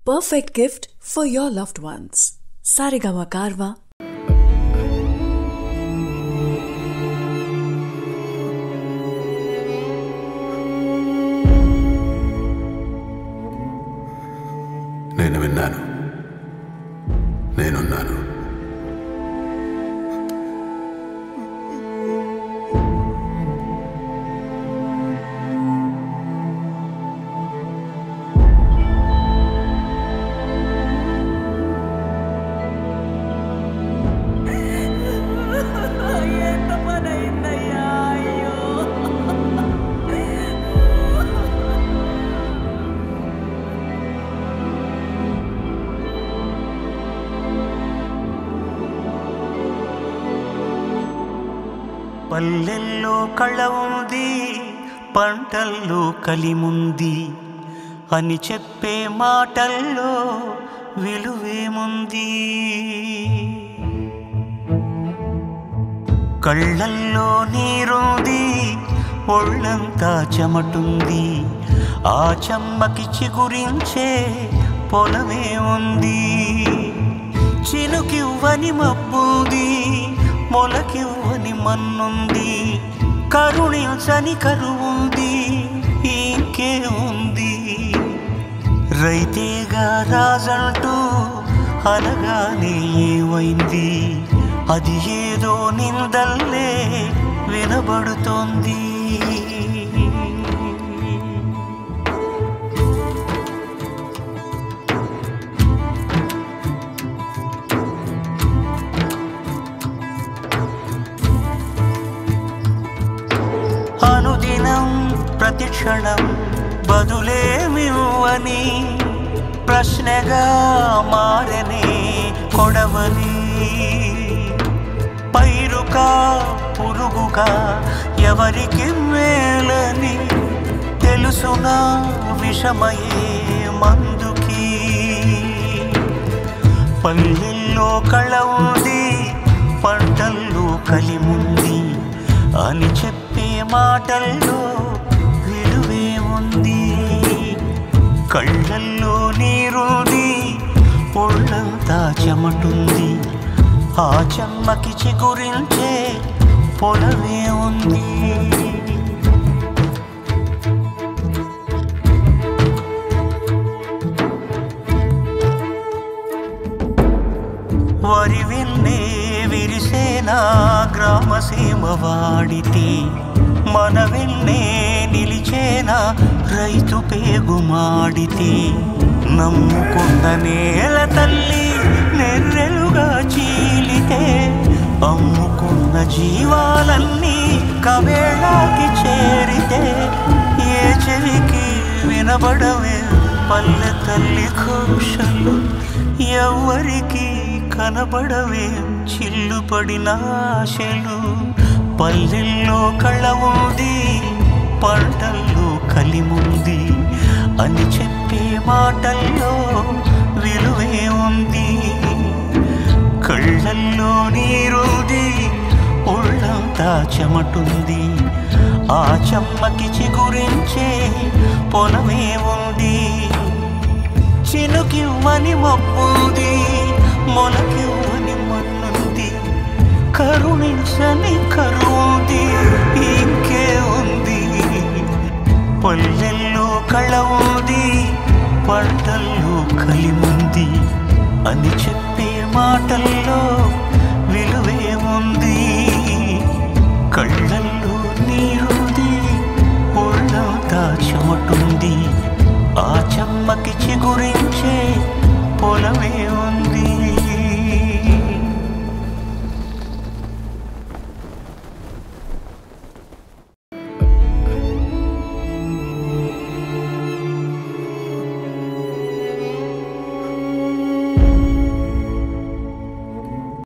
perfect gift for your loved ones. Sarigama Karva నేను విన్నాను నేనున్నాను ఎంత పని అయిందయ్యా అయ్యో పల్లెల్లో కళ ఉంది పంటల్లో కలిముంది అని చెప్పే మాటల్లో విలువేముంది కళ్ళల్లో నీరుంది ఒళ్ళంతా చెమటుంది ఆ చెమ్మకి చిగురించే పొలమే ఉంది చినుకివ్వని మబ్బుంది మొలకివ్వని మన్నుంది కరుణించని కరువుంది ఇంకే ఉంది రైతేగా రాజంటూ అనగానే ఏమైంది అది ఏదో నిందల్లే వినబడుతోంది అనుదినం ప్రతిక్షణం బదులేమివ్వని ప్రశ్నగా మారని కొడవని పైరుగా పురుగుగా ఎవరికి మేలని తెలుసునా విషమయే మందుకి పల్లెల్లో కళ ఉంది పంటల్లో కలిముంది అని చెప్పే మాటల్లో విలువే ఉంది కళ్ళల్లో నీరుంది ఒళ్ళంతా చెమటుంది ఆ చెమ్మకి చిగురించే పొలమే ఉంది వరి విన్నే విరిసేనా గ్రామ సీమ వాడితే మన వెన్నే నిలిచేనా రైతు పేగుమాడితే నమ్ముకున్న నేల తల్లి నెర్రెలుగా చీలితే అమ్ముకున్న జీవాలన్నీ కవేళాకి చేరితే ఏ చెవికి వినబడవే పల్లె తల్లి ఘోషలు ఎవ్వరికి కనబడవే చిల్లు పడిన ఆశలు పల్లెల్లో కళ ఉంది పంటల్లో కలిముంది అని చెప్పే మాటల్లో విలువే ఉంది కళ్ళల్లో నీరుంది ఒళ్ళంతా చెమటుంది ఆ చెమ్మకి చిగురించే పొలమే ఉంది చినుకివ్వని మబ్బుంది మొలకివ్వని మన్నుంది కరుణించని కరువుంది ఇంకే ఉంది పల్లెల్లో కళ ఉంది పంటల్లో కలిముంది అని చెప్పే మాటల్లో